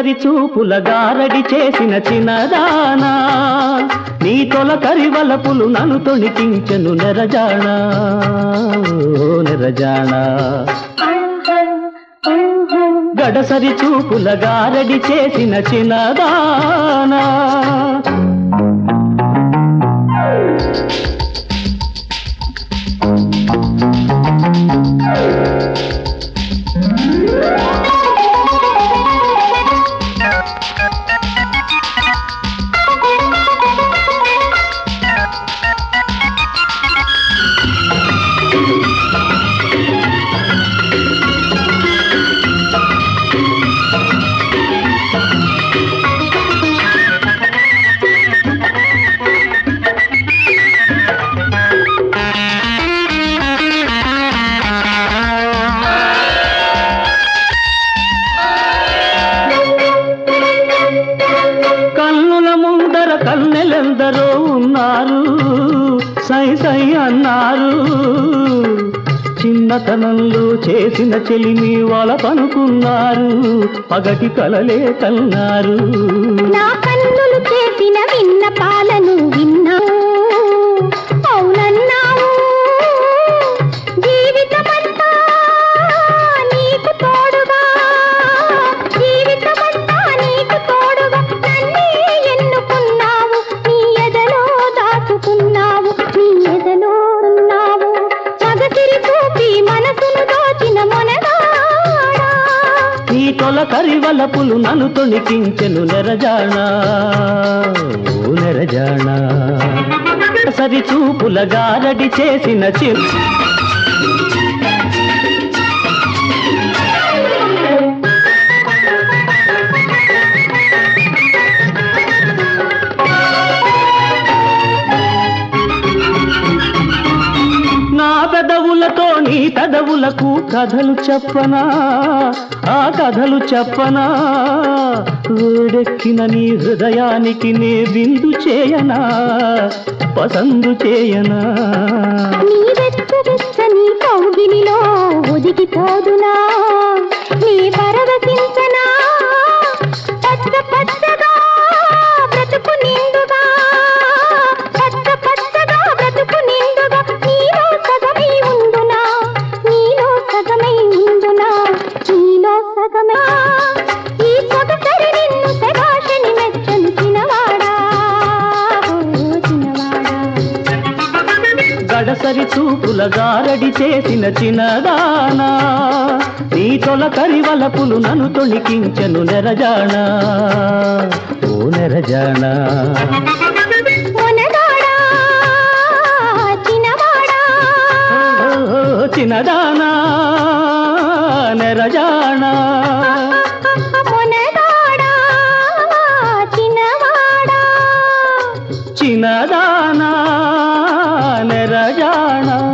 గడసరి చూపుల గారడి చేసిన చిన్నదానా నీ తొలకరి వలపులు నన్ను తొణికించెను నెరజానా ఓ నెరజానా గడసరి చూపుల గారడి చేసిన చిన్నదానా కన్నుల ముందర కన్నెలెందరో ఉన్నారు సై సై అన్నారు చిన్నతనంలో చేసిన చెలిమి వాళ్ళ పనుకున్నారు పగటి కలలే కన్నారు నా కన్నులు చేసిన విన్న పాలను విన్నావు అవునన్నావు జీవితమంతా నీకు తోడుగా జీవితమంతా నీకు తోడుగా నన్నే ఎన్నుకున్నావు నీ ఎదలో దాచుకున్నావు నీ ఎదలో ఉన్నావు మగసిరి చూపి మనసును దోచిన మొనగాడా నీ తొల కరివలపులు నన్ను తొణికించెను నెరజానా ఓ నెరజానా సరి చూపుల గారడి చేసిన చి నా పెదవులతో నీ పెదవులకు కథలు చెప్పనా ఆ కథలు చెప్పనా వేడెక్కిన నీ హృదయానికి నే బిందు చేయనా పసందు చేయనా నీ వెచ్చని కౌగిలిలో ఒదిగిపోదునా నీ పరవశించనా పచ్చ పచ్చగా బ్రతుకు నిండుగా పచ్చ పచ్చగా బ్రతుకు నిండుగా నీలో సగమై ఉండునా నీలో సగమై ఉండునా నీలో సగమై ఈ సొగసరి నిన్ను శభాషని మెచ్చను చిన్నవాడా ఓ చిన్నవాడా గడసరి చూపుల గారడి చేసిన చిన్నదానా నీ తొల కరివలపులు నన్ను తొణికించెను నెరజానా ఓ నెరజానా మొనగాడా చిన్నవాడా ఓ చిన్నదానా నెరజానా మొనగాడా చిన్నవాడా చిన్నదానా నెరజానా